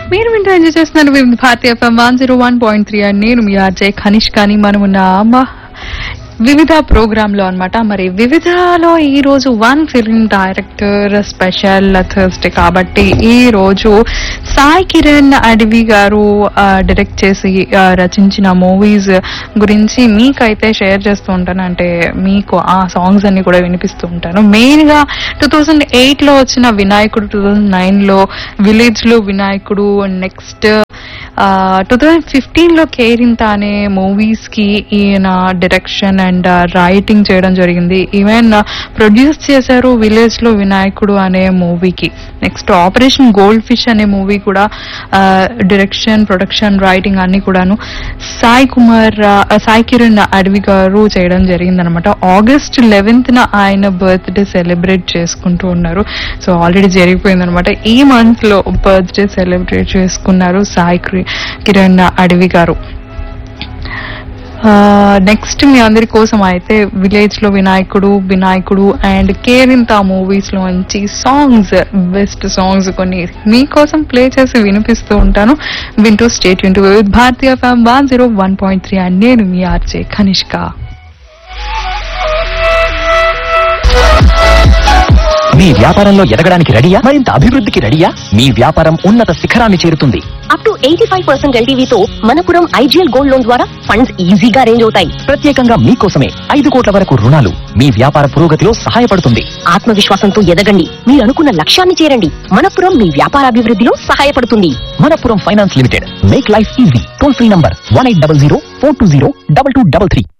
మీరు వింటూ ఎంజాయ్ చేస్తున్నారు Vividha Bharatiya FM one zero one point three and నేను మీ ఆర్జే ఖనిష్ కానీ మనం ఉన్న అమ్మ వివిధ ప్రోగ్రామ్ లో అనమాట మరి వివిధలో ఈ రోజు one film director special Thursday కాబట్టి ఈ రోజు సాయి కిరణ్ అడవి గారు డైరెక్ట్ చేసి ఆ, రచించిన మూవీస్ గురించి మీకైతే షేర్ చేస్తూ ఉంటాను అంటే మీకు ఆ సాంగ్స్ అన్ని కూడా వినిపిస్తూ ఉంటాను మెయిన్ గా టూ థౌజండ్ ఎయిట్ లో వచ్చిన వినాయకుడు టూ థౌజండ్ నైన్ లో విలేజ్ లో Vinayakudu next two thousand fifteen లో కేరింత అనే మూవీస్ కి ఈయన డైరెక్షన్ అండ్ రైటింగ్ చేయడం జరిగింది ఈవెన్ ప్రొడ్యూస్ చేశారు విలేజ్ లో వినాయకుడు అనే మూవీకి నెక్స్ట్ ఆపరేషన్ గోల్డ్ ఫిష్ అనే మూవీ కూడా డైరెక్షన్ ప్రొడక్షన్ రైటింగ్ అన్ని కూడాను సాయి కుమార్ ఆ, సాయి కిరణ్ అడవి గారు చేయడం జరిగింది అనమాట ఆగస్ట్ లెవెన్త్ న ఆయన బర్త్డే సెలబ్రేట్ చేసుకుంటూ ఉన్నారు సో ఆల్రెడీ జరిగిపోయింది అనమాట ఈ మంత్ లో బర్త్డే సెలబ్రేట్ చేసుకున్నారు సాయి కి- కిరణ్ అడవి గారు నెక్స్ట్ మీ అందరి కోసం అయితే విలేజ్ లో వినాయకుడు వినాయకుడు అండ్ కేరింత మూవీస్ లోంచి సాంగ్స్ బెస్ట్ సాంగ్స్ కొన్ని మీకోసం ప్లే చేసి వినిపిస్తూ ఉంటాను వింటూ స్టేట్ వింటూ with Bharatiya FM one zero one point three and నేను మీ ఆర్జే కనిష్క మీ వ్యాపారంలో ఎదగడానికి రెడీయా మరింత అభివృద్ధికి రెడీయా మీ వ్యాపారం ఉన్నత శిఖరాన్ని చేరుతుంది up to eighty five percent ఎల్టీవీతో మనపురం ఐజీఎల్ గోల్డ్ లోన్ ద్వారా ఫండ్స్ ఈజీగా అరేంజ్ అవుతాయి ప్రత్యేకంగా మీకోసమే ఐదు కోట్ల వరకు రుణాలు మీ వ్యాపార పురోగతిలో సహాయపడుతుంది ఆత్మవిశ్వాసంతో ఎదగండి మీరు అనుకున్న లక్ష్యాన్ని చేరండి మనపురం మీ వ్యాపారాభివృద్ధిలో సహాయపడుతుంది Manappuram finance limited make life easy toll free number one eight double zero four two zero double two double three